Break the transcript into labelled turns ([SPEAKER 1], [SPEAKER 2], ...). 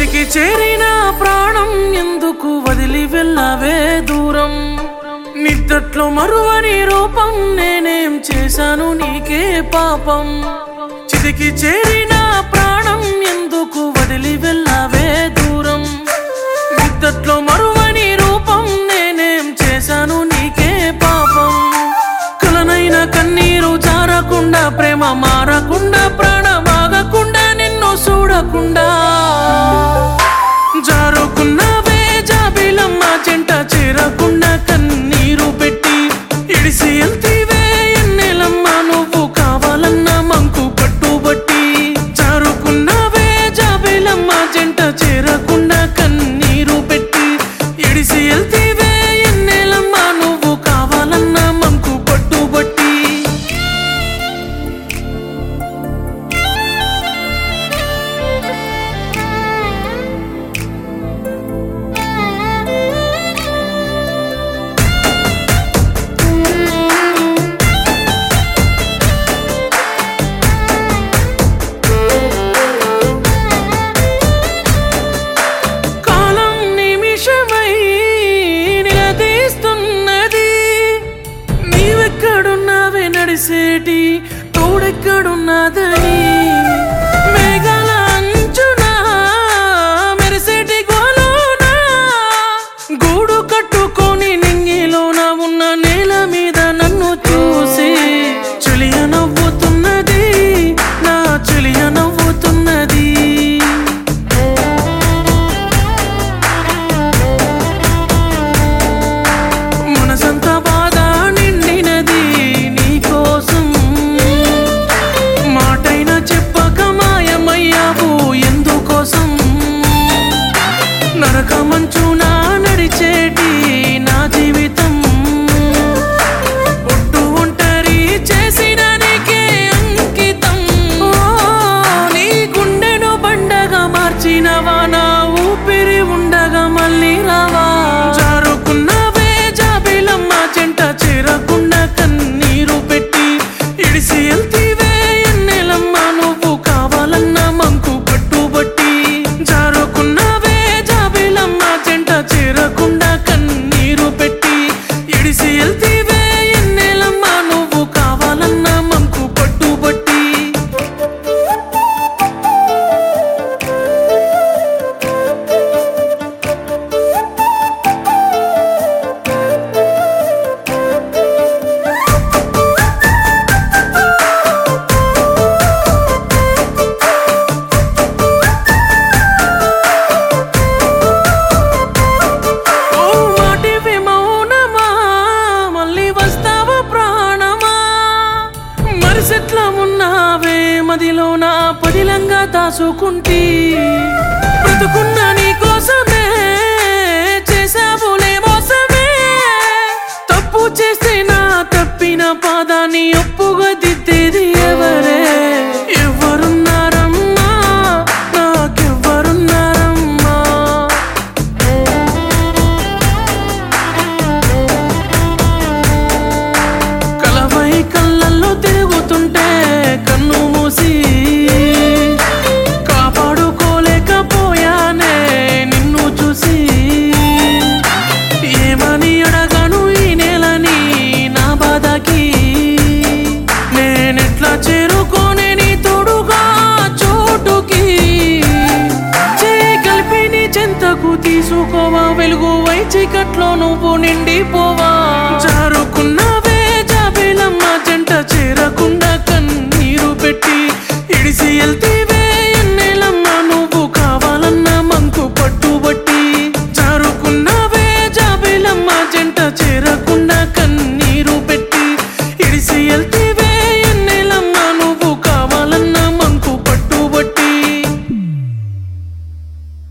[SPEAKER 1] చితికి చేరిన ప్రాణం ఎందుకు వదిలి వెళ్ళవే దూరం నిద్దట్లో మరువని రూపం నేనేం చేశాను నీకే పాపం చితికి చేరిన ప్రాణం ఎందుకు వదిలి వెళ్ళవే దూరం నిద్దట్లో మరువని రూపం నేనేం చేశాను నీకే పాపం కలనైన కన్నీరు జారకుండా ప్రేమ మారకుండా ప్రాణమాగకుండా నిన్ను చూడకుండా జారుకున్నావే జాబిలమ్మ చెంట చేరకుండా కన్నీరు పెట్టి ఇడిసి ఎల్తీవే ఎన్నెలమ్మ నువ్వు కావాలన్న మంకు పట్టుబట్టి జారుకున్నావే జాబిలమ్మ జంట చేరకుండా కన్నీరు పెట్టి ఇడిసి ఎల్తీవే ఎన్నెలమ్మ నువ్వు కావాలన్న మంకు పట్టుబట్టి కాలం నిమిషమై నిలదీస్తున్నది నీవెక్కడున్నావే నడిసేటి తోడెక్కడున్నదని మేఘాల అంచున మెరిసేటి గోలోన గూడు కట్టుకొని నింగిలోన ఉన్న నేల మీద నన్ను చూసి చెలియ నవ్వుతున్నది నా చెలియ నవ్వుతున్నది మనసంతా బాధ నిండినది నీకోసం మాటైనా చెప్పక మాయమయ్యావు ఎందుకోసం నరక మంచున నడిచేటి నా జీవితం ఒట్టు ఒంటరి చేసిన నీకే అంకితం ఓ, నీ గుండెను బండగా మార్చినవా నా ఊపిరి ఉండగా మళ్ళీ రావా జారుకున్నావే జాబిలమ్మ చెంట చేరకుండా కన్నీరు పెట్టి ఇడిసి ఎల్తీవే ఎన్నెలమ్మ నువ్వు కావాలన్న మంకు పట్టుబట్టి జారుకున్నావే జాబిలమ్మ చెంట చేరకుండా కన్నీరు పెట్టి ఇడిసి ఎల్తీవే ఎన్నెలమ్మ నువ్వు కావాలన్న మంకు పట్టుబట్టి ఓ మాటివి మౌనమా మళ్ళీ వస్తావా ప్రాణమా మరిసెట్లా ఉన్నావే మదిలో నా పదిలంగా దాచుకుంటి బ్రతుకున్న నీ కోసమే చేసావులే మోసమే తప్పు చేస్తే నా తప్పిన పాదాన్ని ఒప్పుగా దిద్దేది ఎవరే ఎవరున్నారమ్మా నాకెవ్వరున్నారమ్మా కలవై కళ్ళల్లో తిరుగుతుంటే కన్ను మూసి కాపాడుకోలేకపోయానే నిన్ను చూసి ఏమని అడగను ఈ నేలని నా బాధకి నేనెట్లా చేరుకోనే నీ తోడుగా చోటుకి చేయి కలిపి నీ చెంతకు తీసుకోవా వెలుగు వై చీకట్లో నువ్వు నిండిపోవా జారుకున్నా